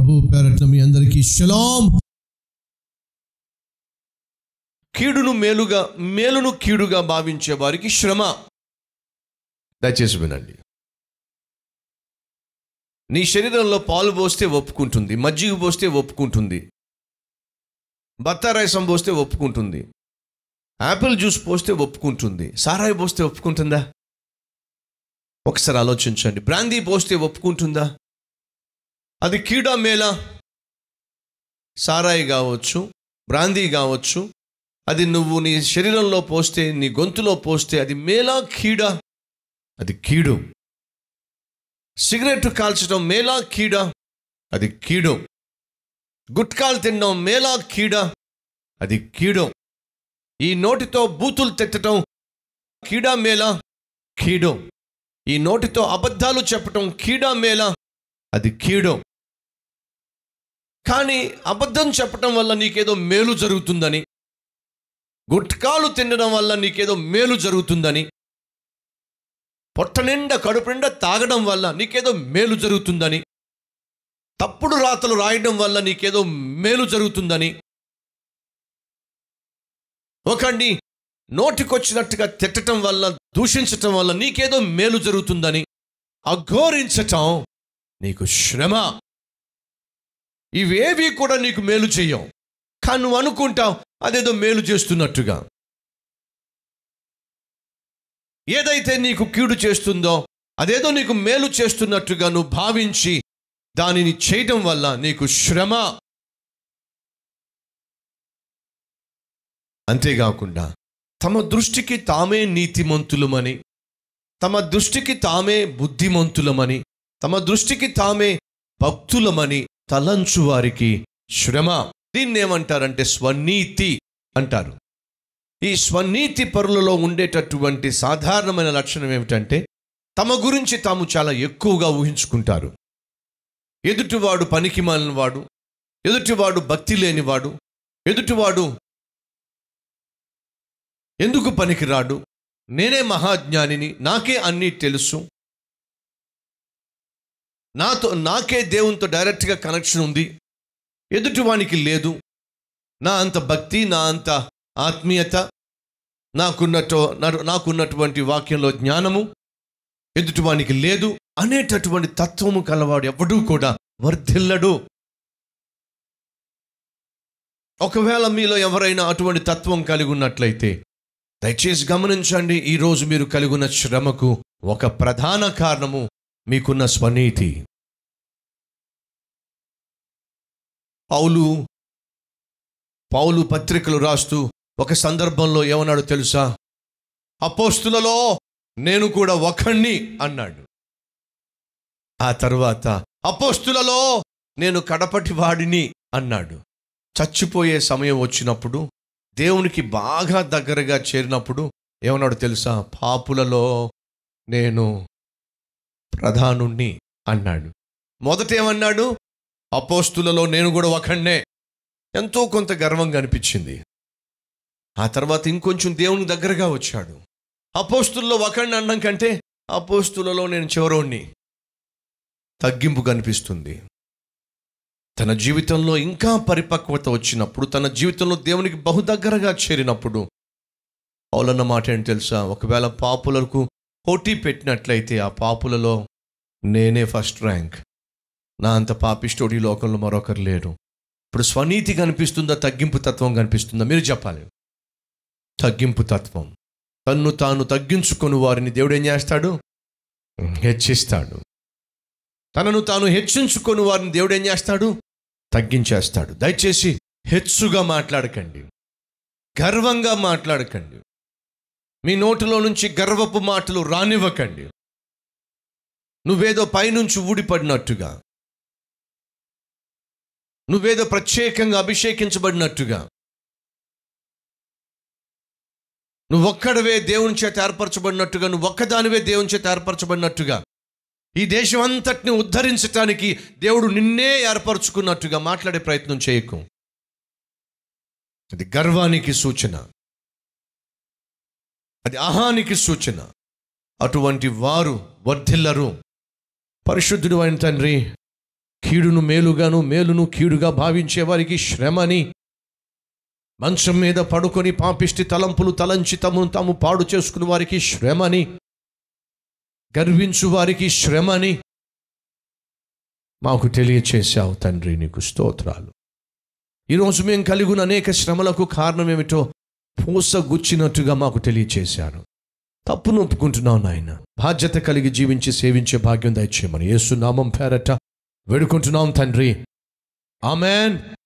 ప్రభు పేరట్ల మీ అందరికీ షలాం కీడును మేలుగా మేలును కీడుగా భావించే వారికి శ్రమ దయచేసి వినండి నీ శరీరంలో పాలు పోస్తే ఒప్పుకుంటుంది మజ్జిగ పోస్తే ఒప్పుకుంటుంది బత్తారాయసం పోస్తే ఒప్పుకుంటుంది యాపిల్ జ్యూస్ పోస్తే ఒప్పుకుంటుంది సారాయి పోస్తే ఒప్పుకుంటుందా ఒకసారి ఆలోచించండి బ్రాందీ పోస్తే ఒప్పుకుంటుందా అది కీడా మేలా సారాయి కావచ్చు బ్రాందీ కావచ్చు అది నువ్వు నీ శరీరంలో పోస్తే నీ గొంతులో పోస్తే అది మేలా కీడా అది కీడు సిగరెట్ కాల్చడం మేలా కీడా అది కీడు గుట్కాలు తినడం మేలా కీడా అది కీడు ఈ నోటితో బూతులు తిట్టడం కీడా మేలా కీడు ఈ నోటితో అబద్ధాలు చెప్పటం కీడా మేలా అది కీడు కానీ అబద్ధం చెప్పటం వల్ల నీకేదో మేలు జరుగుతుందని గుట్కాలు తినడం వల్ల నీకేదో మేలు జరుగుతుందని పొట్ట నిండా కడుపు నిండా తాగడం వల్ల నీకేదో మేలు జరుగుతుందని తప్పుడు రాతలు రాయడం వల్ల నీకేదో మేలు జరుగుతుందని ఒకడిని నోటికొచ్చినట్టుగా తిట్టడం వల్ల దూషించటం వల్ల నీకేదో మేలు జరుగుతుందని అఘోరించటం నీకు శ్రమ ఇవేవి కూడా నీకు మేలు చెయ్యవు కానీ నువ్వు అనుకుంటావు అదేదో మేలు చేస్తున్నట్టుగా ఏదైతే నీకు కీడు చేస్తుందో అదేదో నీకు మేలు చేస్తున్నట్టుగా నువ్వు భావించి దానిని చేయటం వల్ల నీకు శ్రమ అంతేకాకుండా తమ దృష్టికి తామే నీతిమంతులమని తమ దృష్టికి తామే బుద్ధిమంతులమని తమ దృష్టికి తామే భక్తులమని తలంచు వారికి శ్రమ దీన్ని ఏమంటారంటే స్వనీతి అంటారు ఈ స్వనీతి పరులలో ఉండేటటువంటి సాధారణమైన లక్షణం ఏమిటంటే తమ గురించి తాము చాలా ఎక్కువగా ఊహించుకుంటారు ఎదుటివాడు పనికి వాడు ఎదుటివాడు భక్తి లేనివాడు ఎదుటివాడు ఎందుకు పనికిరాడు నేనే మహాజ్ఞానిని నాకే అన్నీ తెలుసు నాతో నాకే దేవునితో డైరెక్ట్గా కనెక్షన్ ఉంది ఎదుటివానికి లేదు నా అంత భక్తి నా అంత ఆత్మీయత నాకున్నట్టు నా- నాకున్నటువంటి వాక్యంలో జ్ఞానము ఎదుటివానికి లేదు అనేటటువంటి తత్వము కలవాడు ఎవడూ కూడా వర్ధిల్లడు ఒకవేళ మీలో ఎవరైనా అటువంటి తత్వం కలిగి ఉన్నట్లయితే దయచేసి గమనించండి ఈరోజు మీరు కలిగి ఉన్న శ్రమకు ఒక ప్రధాన కారణము మీకున్న స్వనీతి పౌలు పౌలు పత్రికలు రాస్తూ ఒక సందర్భంలో ఏమన్నాడు తెలుసా అపోస్తులలో నేను కూడా ఒకణ్ణి అన్నాడు ఆ తర్వాత అపోస్తులలో నేను కడపటి వాడిని అన్నాడు చచ్చిపోయే సమయం వచ్చినప్పుడు దేవునికి బాగా దగ్గరగా చేరినప్పుడు ఏమన్నాడు తెలుసా పాపులలో నేను ప్రధానుణ్ణి అన్నాడు మొదట ఏమన్నాడు అపోస్తులలో నేను కూడా ఒకణ్ణే ఎంతో కొంత గర్వంగా అనిపించింది ఆ తర్వాత ఇంకొంచెం దేవుని దగ్గరగా వచ్చాడు అపోస్తుల్లో ఒకడిని అన్నం కంటే అపోస్తులలో నేను చివరోణ్ణి తగ్గింపు కనిపిస్తుంది తన జీవితంలో ఇంకా పరిపక్వత వచ్చినప్పుడు తన జీవితంలో దేవునికి బహు దగ్గరగా చేరినప్పుడు పౌలన్న మాట ఏంటి తెలుసా ఒకవేళ పాపులకు పోటీ పెట్టినట్లయితే ఆ పాపులలో నేనే ఫస్ట్ ర్యాంక్ నా అంత పాపిష్టోడు ఈ లోకంలో మరొకరు లేరు ఇప్పుడు స్వనీతి కనిపిస్తుందా తగ్గింపు తత్వం కనిపిస్తుందా మీరు చెప్పాలి తగ్గింపు తత్వం తన్ను తాను తగ్గించుకొని వారిని దేవుడు ఏం చేస్తాడు హెచ్చిస్తాడు తనను తాను హెచ్చించుకొని వారిని దేవుడు ఏం చేస్తాడు తగ్గించేస్తాడు దయచేసి హెచ్చుగా మాట్లాడకండి గర్వంగా మాట్లాడకండి మీ నోటిలో నుంచి గర్వపు మాటలు రానివ్వకండి నువ్వేదో పైనుంచి ఊడిపడినట్టుగా నువ్వేదో ప్రత్యేకంగా అభిషేకించబడినట్టుగా నువ్వొక్కడవే దేవుని చేత ఏర్పరచబడినట్టుగా నువ్వు ఒక్కదానివే దేవుని చేత ఏర్పరచబడినట్టుగా ఈ దేశం అంతటిని ఉద్ధరించటానికి దేవుడు నిన్నే ఏర్పరచుకున్నట్టుగా మాట్లాడే ప్రయత్నం చేయకు అది గర్వానికి సూచన అది అహానికి సూచన అటువంటి వారు వర్ధిల్లరు పరిశుద్ధుడు అయిన తండ్రి కీడును మేలుగాను మేలును కీడుగా భావించే వారికి శ్రమని మంచం మీద పడుకొని పాపిష్టి తలంపులు తలంచి తమను తాము పాడు చేసుకుని వారికి శ్రమని గర్వించు వారికి శ్రమని మాకు తెలియచేశావు తండ్రి నీకు స్తోత్రాలు ఈరోజు మేము కలిగి ఉన్న అనేక శ్రమలకు కారణం ఏమిటో పూసగుచ్చినట్టుగా మాకు తెలియచేశారు తప్పును ఒప్పుకుంటున్నావు నాయన బాధ్యత కలిగి జీవించి సేవించే భాగ్యం దయచేయమని యేసు నామం పేరట వేడుకుంటున్నాం తండ్రి ఆమెన్